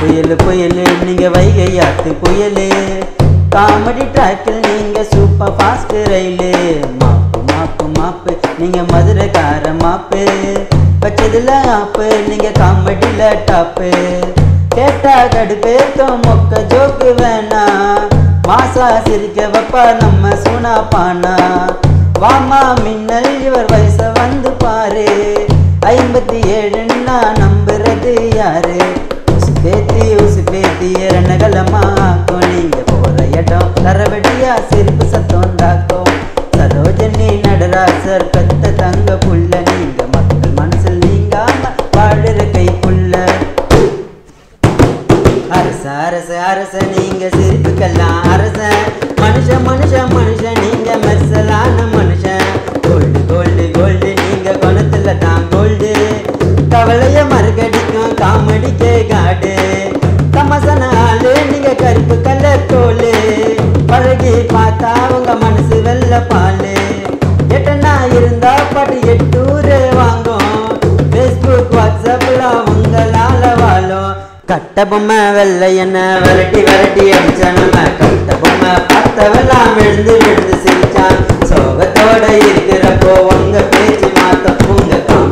புயல் புயல் நீங்க வைகை ஆத்து புயல் காமெடி ட்ராக்கில் நீங்க சூப்பர் ஃபாஸ்ட் ரயிலு மாப்பு மாப்பு மாப்பு நீங்க மதுரைக்கார மாப்பு வச்சதுல ஆப்பு நீங்க காமெடியில டாப்பு கேட்டா கடுப்பேத்தம் மொக்க ஜோக்கு வேணா மாசா சிரிக்க வைப்பா நம்ம சூனா பானா வாமா மின்னல் இவர் வயச வந்து பாரு ஐம்பத்தி ஏழுன்னா நம்புறது யாரு உசு பேத்தி உசு பேத்தி ரணகலமா நீங்க போற இடம் தரவடியா சிரிப்பு சத்தம் தாக்கும் சரோஜனி நடராசர் பெத்த தங்க புள்ள நீங்க மக்கள் மனசில் நீங்காம வாழுற கை புள்ள அரச அரச அரச நீங்க சிரிப்புக்கெல்லாம் அரச மனுஷன் மனுஷன் மனுஷன் நீங்க மெர்சலான மனுஷன் கோல்டு கோல்டு கோல்டு நீங்க குணத்துல தான் கோல்டு கவலைய மறுகடிக்கும் காமெடிக்கே காடு தமசன ஆளு நீங்க கருப்பு கலர் தோலு பழகி பார்த்தா உங்க மனசு வெள்ள பாலு எட்டனா இருந்தா பாட்டு எட்டூரு வாங்கும் ஃபேஸ்புக் வாட்ஸ்அப்ல உங்களால வாழும் கட்ட பொம்மை வெள்ளை என்ன விரட்டி விரட்டி அடிச்ச நம்ம கட்ட பொம்மை பார்த்தவெல்லாம் விழுந்து விழுந்து சிரிச்சான் சோகத்தோட இருக்கிறப்போ உங்க பேச்சு மாத்த உங்க